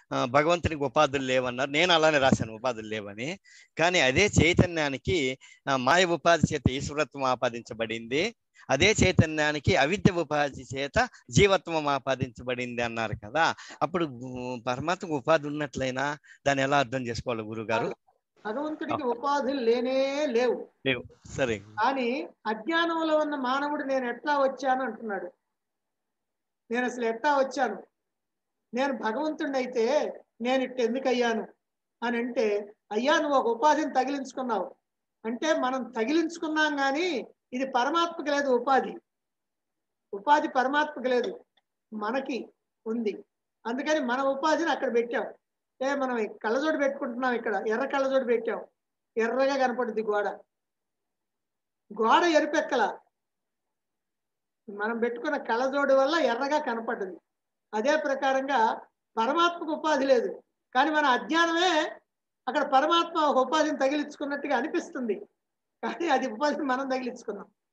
ఆ, భగవంతునికి ఉపాధులు లేవన్నారు నేను అలానే రాశాను ఉపాధులు లేవని కానీ అదే చైతన్యానికి ఆ, మాయ ఉపాధి చేత ఈశ్వరత్వం ఆపాదించబడింది అదే చైతన్యానికి అవిద్య ఉపాధి చేత జీవత్వం ఆపాదించబడింది అన్నారు కదా అప్పుడు ఉ, పరమాత్మకు ఉపాధి ఉన్నట్లయినా దాన్ని ఎలా అర్థం చేసుకోవాలి గురుగారు భగవంతుడికి ఉపాధులు లేనే లేవు లేవు సరే కానీ అజ్ఞానంలో ఉన్న మానవుడు నేను ఎట్లా వచ్చాను అంటున్నాడు నేను అసలు ఎట్లా వచ్చాను నేను భగవంతుడిని అయితే నేను ఇట్ట ఎందుకు అయ్యాను అని అంటే అయ్యా నువ్వు ఒక ఉపాధిని తగిలించుకున్నావు అంటే మనం తగిలించుకున్నాం కానీ ఇది పరమాత్మకి లేదు ఉపాధి ఉపాధి పరమాత్మకి లేదు మనకి ఉంది అందుకని మన ఉపాధిని అక్కడ పెట్టాం ఏ మనం ఈ కళ్ళజోడు పెట్టుకుంటున్నాం ఇక్కడ ఎర్ర కళ్ళజోడు పెట్టాం ఎర్రగా కనపడుద్ది గోడ గోడ ఎరుపెక్కల మనం పెట్టుకున్న కళ్ళజోడు వల్ల ఎర్రగా కనపడ్డది అదే ప్రకారంగా పరమాత్మకు ఉపాధి లేదు కానీ మన అజ్ఞానమే అక్కడ పరమాత్మ ఒక ఉపాధిని తగిలించుకున్నట్టుగా అనిపిస్తుంది కానీ అది ఉపాధిని మనం తగిలించుకున్నాం